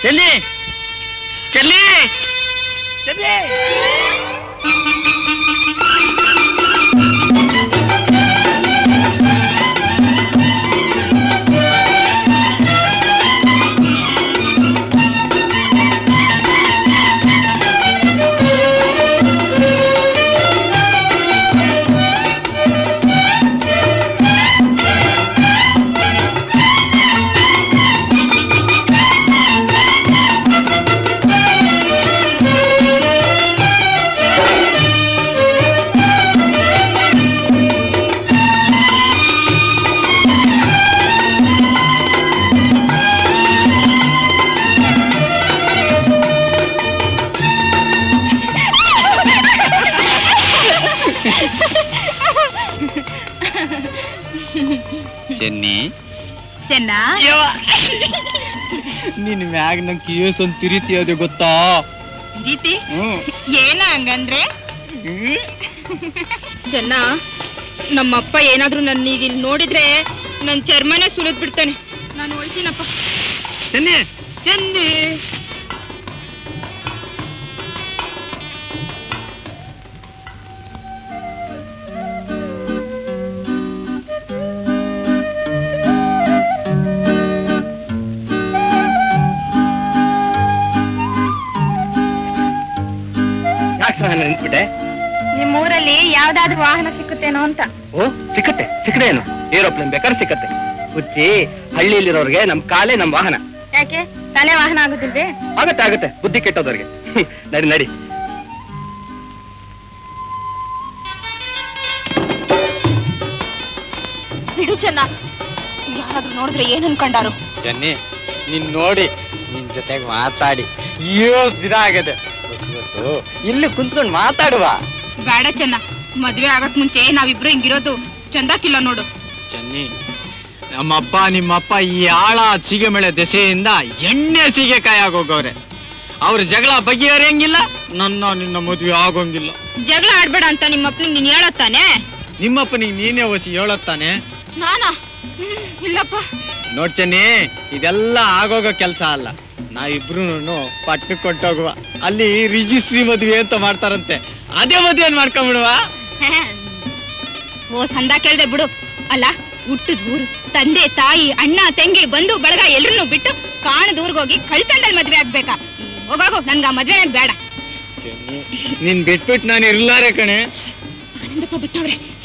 ಚೆಲ್ಲಿ ಚೆಲ್ಲಿ ಚೆಲ್ಲಿ ಚೆನ್ನಿ ಚೆನ್ನ ನಿನ್ ಮ್ಯಾಗ ನಂಗೆ ಕಿಯಸ್ ಒಂದು ತಿರಿತಿಯೋದು ಗೊತ್ತಾ ರೀತಿ ಹ್ಮ್ ಏನ ಹಂಗಂದ್ರೆ ಚೆನ್ನ ನಮ್ಮಪ್ಪ ಏನಾದ್ರೂ ನನ್ನ ಈಗ ಇಲ್ಲಿ ನೋಡಿದ್ರೆ ನನ್ ಚರ್ಮನೇ ಸುಲಿದ್ ಬಿಡ್ತಾನೆ ನಾನು ಹೋಯ್ತೀನಪ್ಪ ಚೆನ್ನಿ ಚೆನ್ನಿ ಯಾಕೆ ಸಹ ನೆನ್ಸ್ಬಿಟ್ಟೆ ನಿಮ್ ಊರಲ್ಲಿ ಯಾವ್ದಾದ್ರು ವಾಹನ ಸಿಕ್ಕುತ್ತೇನೋ ಅಂತ ಓ ಸಿಕ್ಕತ್ತೆ ಸಿಕ್ಕದೆ ಏನು ಏರೋಪ್ಲೇನ್ ಬೇಕಾದ್ರೆ ಸಿಕ್ಕತ್ತೆ ಹುಚ್ಚಿ ಹಳ್ಳಿಲಿರೋರ್ಗೆ ನಮ್ ಕಾಲೇ ನಮ್ ವಾಹನ ಯಾಕೆ ತಲೆ ವಾಹನ ಆಗುದಿಲ್ವೇ ಆಗತ್ತೆ ಆಗತ್ತೆ ಬುದ್ಧಿ ಕೆಟ್ಟೋದವ್ರಿಗೆ ಹ್ಮ್, ನಡಿ ನಡಿ ಬಿಡು ಚೆನ್ನ ಯಾರಾದ್ರೂ ನೋಡಿದ್ರೆ ಏನ್ ಅನ್ಕೊಂಡಾರು ಜನ್ನಿ ನೀನ್ ನೋಡಿ ನಿನ್ ಜೊತೆಗೆ ಮಾತಾಡಿ ಏಳು ದಿನ ಆಗದೆ ಇವತ್ತು ಇಲ್ಲಿ ಕುಂತ್ಕೊಂಡು ಮಾತಾಡುವ ಬೇಡ ಚೆನ್ನ ಮದ್ವೆ ಆಗಕ್ ಮುಂಚೆ ನಾವಿಬ್ರು ಹಿಂಗಿರೋದು ಚಂದಾಕಿಲ್ಲ ನೋಡು ಚೆನ್ನಿ ನಮ್ಮಪ್ಪ ನಿಮ್ಮಪ್ಪ ಈ ಆಳ ಸೀಗೆಮೆಳೆ ದೆಸೆಯಿಂದ ಎಣ್ಣೆ ಸೀಗೆಕಾಯಿ ಆಗೋಗವ್ರೆ ಅವ್ರ ಜಗಳ ಬಗೆಹರಿಯಂಗಿಲ್ಲ ನನ್ನ ನಿನ್ನ ಮದುವೆ ಆಗೋಂಗಿಲ್ಲ ಜಗಳ ಆಡ್ಬೇಡ ಅಂತ ನಿಮ್ಮ ಅಪ್ಪನಿಗೆ ನೀನ್ ಹೇಳತ್ತಾನೆ ನಿಮ್ಮಪ್ಪನಿಗೆ ನೀನೇ ಒಸಿ ಹೇಳತ್ತಾನೆ ನಾನಾ ಹ್ಮ್, ಇಲ್ಲಪ್ಪ ನೋಡ್ ಚೆನ್ನಿ ಇದೆಲ್ಲ ಆಗೋಗೋ ಕೆಲಸ ಅಲ್ಲ ನಾವಿಬ್ರು ಪಟ್ಟು ಕೊಟ್ಟೋಗುವ ಅಲ್ಲಿ ರಿಜಿಸ್ಟ್ರಿ ಮದುವೆ ಅಂತ ಮಾಡ್ತಾರಂತೆ ಅದೇ ಮದುವೆ ಮಾಡ್ಕೊಂಬಿಡುವ ಓ ಸಂದ ಕೇಳ್ದೆ ಬಿಡು ಅಲ್ಲ ಹುಟ್ಟದ ಊರು ತಂದೆ ತಾಯಿ ಅಣ್ಣ ತಂಗಿ ಬಂಧು ಬಳಗ ಎಲ್ರನ್ನೂ ಬಿಟ್ಟು ಕಾಣದ ಊರ್ಗೋಗಿ ಕಳ್ತಂಡಲ್ ಮದ್ವೆ ಆಗ್ಬೇಕಾ ಹೋಗೋಗು ನನ್ಗ ಆ ಮದ್ವೆನೇ ಬೇಡ ನೀನ್ ಬಿಟ್ಬಿಟ್ಟು ನಾನು ಇರ್ಲಾರೆ ಕಣೆ ಆನಂದಪ್ಪ ಬಿಟ್ಟವ್ರೆ